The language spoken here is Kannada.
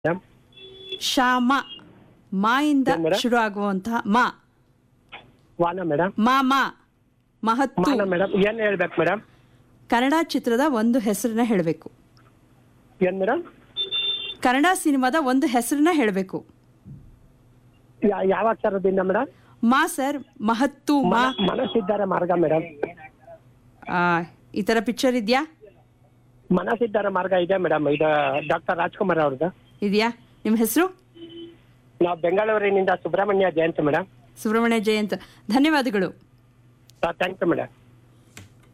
ಮೇಡಮ್ ಶಾಮ ಮಾ ಇಂದ ಏನ್ ಮೇಡಮ್? ಶುರು ಆಗುವಂತಹ ಮಾ ವಾನ ಮೇಡಮ್ ಮಾ ಮಾ ಮಹತ್ತು ಮಾನ ಮೇಡಮ್ ಏನ್ ಹೇಳ್ಬೇಕು ಮೇಡಮ್ ಕನ್ನಡ ಚಿತ್ರದ ಒಂದು ಹೆಸರನ್ನ ಹೇಳಬೇಕು ಏನ್ ಮೇಡಮ್ ಕನ್ನಡ ಸಿನಿಮಾದ ಒಂದು ಹೆಸರನ್ನ ಹೇಳಬೇಕು ಯಾವ ಅಕ್ಷರದಿಂದ ಮೇಡಮ್ ಮಾ ಸರ್ ಮಹತ್ತು ಮಾ ಮನಸ್ಸಿದ್ದಾರೆ ಮಾರ್ಗ ಮೇಡಮ್ ಆ, ಈ ತರ ಪಿಕ್ಚರ್ ಇದೆಯಾ ಮನಸ್ಸಿದ್ದಾರೆ ಮಾರ್ಗ ಇದೆ ಮೇಡಮ್ ಇದು ಡಾಕ್ಟರ್ ರಾಜ್ಕುಮಾರ್ ಅವ್ರದ್ದು ಇದೆಯಾ ನಿಮ್ಮ ಹೆಸರು ನಾವು ಬೆಂಗಳೂರಿನಿಂದ ಸುಬ್ರಹ್ಮಣ್ಯ ಜಯಂತ್ ಮೇಡಮ್ ಸುಬ್ರಹ್ಮಣ್ಯ ಜಯಂತ್ ಧನ್ಯವಾದಗಳು ಥ್ಯಾಂಕ್ ಯು ಮೇಡಮ್